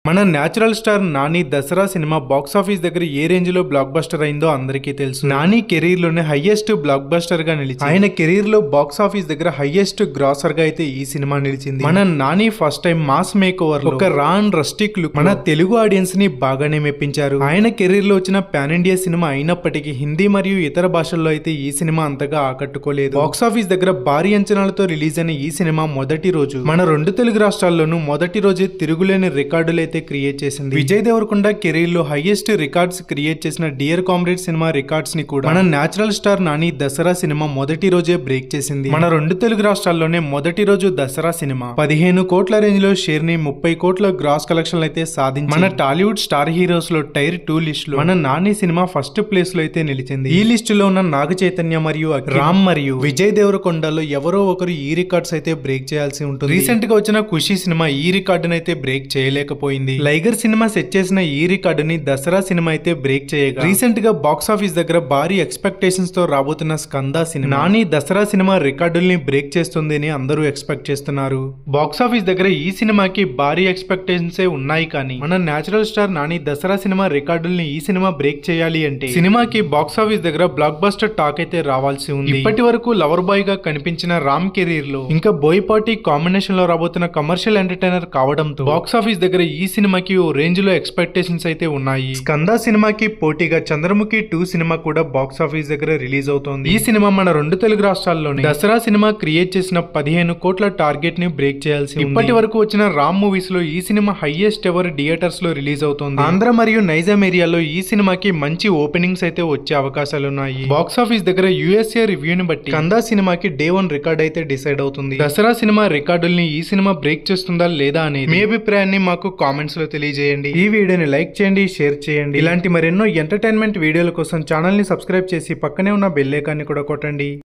మన natural star Nani Dasara cinema box office దగ్గర ఏ రేంజ్ లో బ్లాక్ బస్టర్ అయిందో అందరికీ తెలుసు నాని కెరీర్ లోనే హైయెస్ట్ బ్లాక్ బస్టర్ గా నిలిచి ఆయన కెరీర్ లో బాక్స్ ఆఫీస్ దగ్గర హైయెస్ట్ గ్రాసర్ గా అయితే ఈ సినిమా నిలిచింది మన Nani first time mass makeover ఒక రాన్ రస్టిక్ లుక్ మన తెలుగు ఆడియన్స్ ని బాగానే మెప్పించారు ఆయన కెరీర్ లో వచ్చిన పాన్ ఇండియా సినిమా అయినప్పటికీ హిందీ మరియు ఇతర భాషల్లో అయితే ఈ సినిమా అంతగా ఆకట్టుకోలేదు బాక్స్ ఆఫీస్ దగ్గర భారీ అంచనాలతో రిలీజ్ అయిన ఈ సినిమా మొదటి రోజు మన రెండు తెలుగు రాష్ట్రాల్లోనూ మొదటి రోజే తిరుగులేని రికార్డులు అయితే క్రియేట్ చేసింది విజయ్ దేవరకొండ కెరీర్ లో హైయెస్ట్ రికార్డ్స్ క్రియేట్ చేసిన డియర్ కామ్రేడ్ సినిమా రికార్డ్స్ ని కూడా మన natural star Nani Dasara cinema మొదటి రోజే బ్రేక్ చేసింది మన రెండు తెలుగు రాష్ట్రాల్లోనే మొదటి రోజు దసరా సినిమా పదిహేను కోట్ల రేంజ్ లో షేర్ ని ముప్పై కోట్ల గ్రాస్ కలెక్షన్ అయితే సాధించి మన టాలీవుడ్ స్టార్ హీరోస్ లో టైర్ టూ లిస్ట్ లో మన నాని సినిమా ఫస్ట్ ప్లేస్ లో అయితే నిలిచింది ఈ లిస్ట్ లో ఉన్న నాగ చైతన్య మరియు అఖిల్, రామ్ మరియు విజయ్ దేవరకొండలో ఎవరో ఒకరు ఈ రికార్డ్స్ అయితే బ్రేక్ చేయాల్సి ఉంటుంది రీసెంట్ గా వచ్చిన ఖుషి సినిమా ఈ రికార్డును అయితే బ్రేక్ చేయలేకపోయింది లైగర్ సినిమా సెట్ చేసిన ఈ రికార్డుని దసరా సినిమా అయితే బ్రేక్ చేయగా రీసెంట్ గా బాక్స్ ఆఫీస్ దగ్గర భారీ ఎక్స్పెక్టేషన్స్ తో రాబోతున్న స్కంద సినిమా నాని దసరా సినిమా రికార్డుల్ని బ్రేక్ చేస్తుంది అని అందరూ ఎక్స్పెక్ట్ చేస్తున్నారు బాక్స్ ఆఫీస్ దగ్గర ఈ సినిమాకి భారీ ఎక్స్పెక్టేషన్స్ ఉన్నాయి కానీ మన natural star Nani Dasara cinema రికార్డుల్ని ఈ సినిమా బ్రేక్ చేయాలి అంటే సినిమాకి బాక్స్ ఆఫీస్ దగ్గర బ్లాక్ బస్టర్ టాక్ అయితే రావాల్సి ఉంది ఇప్పటి వరకు లవర్ బాయ్ గా కనిపించిన రామ్ కెరీర్ లో ఇంకా బోయపాటి కాంబినేషన్ లో రాబోతున్న కమర్షియల్ ఎంటర్టైనర్ కావడంతో బాక్స్ ఆఫీస్ దగ్గర ఈ సినిమాకి ఓ రేంజ్ లో ఎక్స్పెక్టేషన్స్ అయితే ఉన్నాయి స్కంద సినిమాకి పోటీగా చంద్రముఖి టూ సినిమా కూడా బాక్స్ ఆఫీస్ దగ్గర రిలీజ్ అవుతోంది ఈ సినిమా మన రెండు తెలుగు రాష్ట్రాల్లోనే దసరా సినిమా క్రియేట్ చేసిన పదిహేను కోట్ల టార్గెట్ ని బ్రేక్ చేయాల్సి ఉంది. ఇప్పటి వరకు వచ్చిన రామ్ మూవీస్ లో ఈ సినిమా హైయెస్ట్ ఎవర్ థియేటర్స్ లో రిలీజ్ అవుతోంది ఆంధ్ర మరియు నైజాం ఏరియాలో ఈ సినిమాకి మంచి ఓపెనింగ్స్ అయితే వచ్చే అవకాశాలు ఉన్నాయి బాక్స్ ఆఫీస్ దగ్గర యుఎస్ఏ రివ్యూని బట్టి కందా సినిమాకి డే వన్ రికార్డ్ అయితే డిసైడ్ అవుతుంది దసరా సినిమా రికార్డుల్ని ఈ సినిమా బ్రేక్ చేస్తుందా లేదా అనేది మీ అభిప్రాయాన్ని మాకు కామెంట్స్ లో తెలియజేయండి ఈ వీడియోని లైక్ చేయండి షేర్ చేయండి ఇలాంటి మరెన్నో ఎంటర్టైన్మెంట్ వీడియోల కోసం ఛానల్ ని సబ్స్క్రైబ్ చేసి పక్కనే ఉన్న బెల్ ఐకాన్ని కూడా కొట్టండి